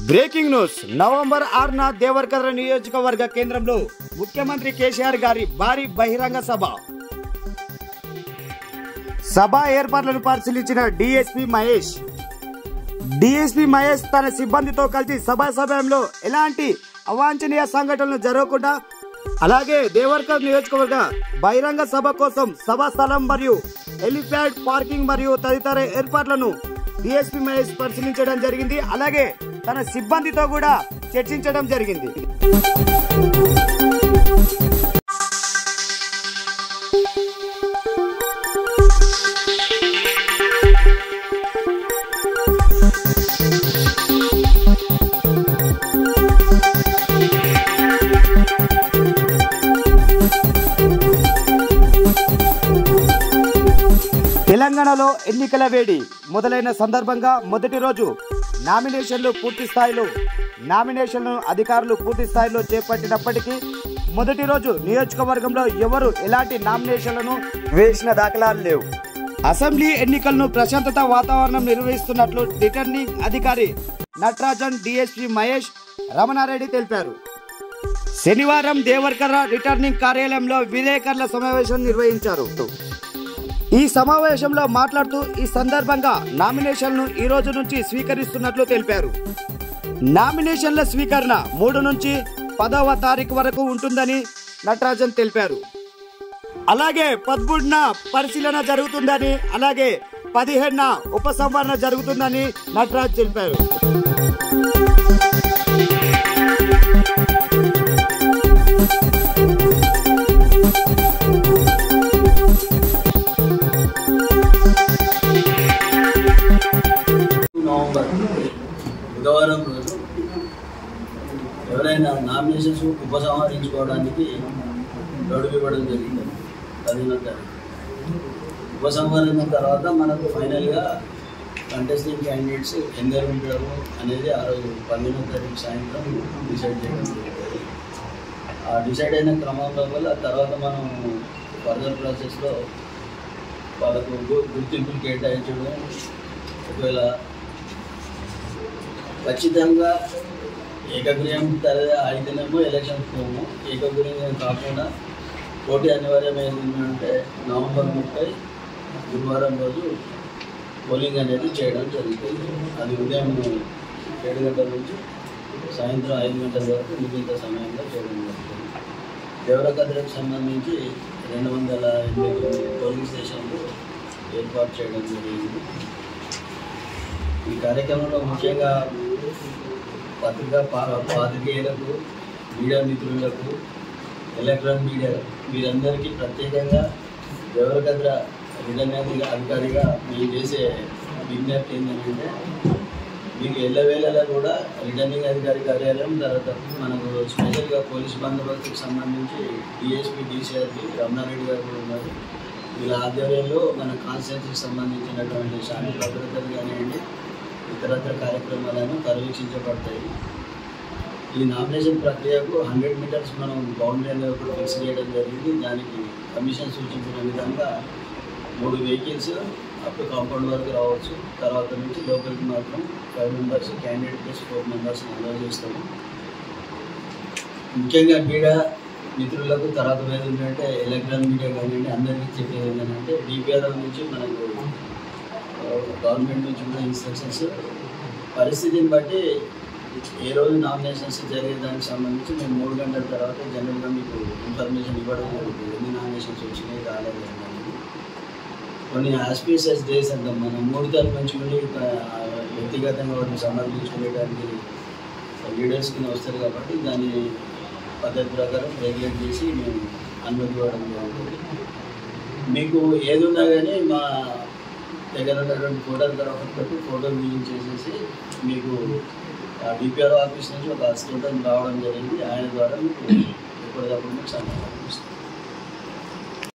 breaking news November ఆరున దేవరకద్ర నియోజకవర్గ కేంద్రంలో ముఖ్యమంత్రి కేసీఆర్ గారి భారీ బహిరంగ సభ సభ ఏర్పాట్లను పరిశీలించిన డిఎస్పీ మహేష్ డిఎస్పీ మహేష్ తన సిబ్బందితో కలిసి సభా సమయంలో ఎలాంటి అవాంఛనీయ సంఘటనలు జరగకుండా అలాగే దేవరకర్ నియోజకవర్గ బహిరంగ సభ కోసం సభా స్థలం మరియు హెలిప్యాడ్ పార్కింగ్ మరియు తదితర ఏర్పాట్లను డిఎస్పీ మహేష్ పరిశీలించడం జరిగింది అలాగే తన సిబ్బందితో కూడా చర్చించడం జరిగింది తెలంగాణలో ఎన్నికల వేడి మొదలైన సందర్భంగా మొదటి రోజు నామినేషన్లు పూర్తి స్థాయిలో నామినేషన్లను అధికారులు పూర్తి స్థాయిలో చేపట్టినప్పటికీ మొదటి రోజు నియోజకవర్గంలో ఎవరు ఎలాంటి నామినేషన్లను వేసిన దాఖలాలు లేవు అసెంబ్లీ ఎన్నికలను ప్రశాంతత వాతావరణం నిర్వహిస్తున్నట్లు రిటర్నింగ్ అధికారి నటరాజన్ డిఎస్పీ మహేష్ రమణారెడ్డి తెలిపారు శనివారం దేవరకర రిటర్నింగ్ కార్యాలయంలో విలేకరుల సమావేశం నిర్వహించారు ఈ సమావేశంలో మాట్లాడుతూ ఈ సందర్భంగా నామినేషన్లను ఈ రోజు నుంచి స్వీకరిస్తున్నట్లు తెలిపారు నామినేషన్ల స్వీకరణ మూడు నుంచి పదవ తారీఖు వరకు ఉంటుందని నటరాజన్ తెలిపారు అలాగే పదమూడున పరిశీలన జరుగుతుందని అలాగే పదిహేడున ఉపసంహరణ జరుగుతుందని నటరాజ్ తెలిపారు నవంబర్ బుధవారం రోజు ఎవరైనా నామినేషన్స్ ఉపసంహరించుకోవడానికి గడువు ఇవ్వడం జరిగింది పదిహేనో తారీఖు ఉపసంహరణ తర్వాత మనకు ఫైనల్గా కంటెస్టింగ్ క్యాండిడేట్స్ ఎందరు ఉంటారు అనేది ఆ రోజు పదిహేనో తారీఖు సాయంత్రం డిసైడ్ చేయడం జరుగుతుంది ఆ డిసైడ్ అయిన క్రమంలో వల్ల తర్వాత మనం ఫర్దర్ ప్రాసెస్లో వాళ్ళకు గు- గుర్తింపులు కేటాయించడం ఒకవేళ ఖచ్చితంగా ఏకగ్రీవం తర అయితేనేమో ఎలక్షన్ పోము ఏకగ్రీవం కాకుండా పోటీ అనివార్యం ఏంటంటే నవంబర్ ముప్పై గురువారం రోజు పోలింగ్ అనేది చేయడం జరుగుతుంది అది ఉదయం ఏడు గంటల నుంచి సాయంత్రం ఐదు గంటల వరకు మిగిలిన సమయంలో చేయడం జరుగుతుంది దేవరకద్రకు సంబంధించి రెండు వందల ఎనిమిది పోలింగ్ స్టేషన్లు ఏర్పాటు చేయడం జరిగింది ఈ కార్యక్రమంలో ముఖ్యంగా పత్రికా పా- పాత్రికేయులకు మీడియా మిత్రులకు ఎలక్ట్రానిక్ మీడియా వీరందరికీ ప్రత్యేకంగా దేవరకద్ర రిటర్నింగ్ అధికారిగా మీరు చేసే విజ్ఞప్తి ఏంటంటే మీకు ఎల్లవేళలా కూడా రిటర్నింగ్ అధికారి కార్యాలయం తర్వాత మనకు స్పెషల్గా పోలీస్ బందోబస్తుకు సంబంధించి డిఎస్పీ డిసిఆర్పి రమణారెడ్డి గారు కూడా ఉన్నారు వీళ్ళ ఆధ్వర్యంలో మన కాన్స్టిట్యూన్సీకి సంబంధించినటువంటి శాంతి భద్రతలు కానివ్వండి ఇతరత్ర కార్యక్రమాలను పర్యవేక్షించబడతాయి ఈ నామినేషన్ ప్రక్రియకు హండ్రెడ్ మీటర్స్ మనం బౌండరీ అనేది ఒకటి ఫిక్స్ చేయడం జరిగింది దానికి కమిషన్ సూచించిన విధంగా మూడు వెహికల్స్ అప్ కాంపౌండ్ వరకు రావచ్చు తర్వాత నుంచి లోపలికి మాత్రం five members candidate plus four members allow చేస్తాము ముఖ్యంగా మీడియా మిత్రులకు తర్వాత మీద ఏంటంటే ఎలక్ట్రానిక్ మీడియా కానివ్వండి అందరికీ చెప్పేది ఏంటంటే డిపిఆర్ నుంచి మనకు గవర్నమెంట్ నుంచి కూడా ఇన్స్ట్రక్షన్స్ పరిస్థితిని బట్టి ఏ రోజు నామినేషన్స్ జరిగేదానికి సంబంధించి మేము మూడు గంటల తర్వాత జనరల్గా మీకు ఇన్ఫర్మేషన్ ఇవ్వడం జరుగుతుంది ఎన్ని నామినేషన్స్ వచ్చినాయి రాలేదు అనేది కొన్ని ఆస్పీషియస్ డేస్ అంటాం మనం మూడు తారీఖు నుంచి నుండి ఆ, వ్యక్తిగతంగా వాటిని సమర్పించుకునేటానికి లీడర్స్ కింద వస్తారు కాబట్టి దాని పద్ధతి ప్రకారం రెగ్యులేట్ చేసి మేము అనుమతి ఇవ్వడం జరుగుతుంది మీకు ఏది ఉన్నా కానీ మా దగ్గర ఉన్నటువంటి ఫోటోల తర్వాత పెట్టి ఫోటోలు యూజ్ చేసేసి మీకు డిపిఆర్ ఆఫీస్ నుంచి ఒక స్టూడెంట్ రావడం జరిగింది ఆయన ద్వారా మీకు ఎప్పటికప్పుడు మీకు సమాచారం ఇస్తాం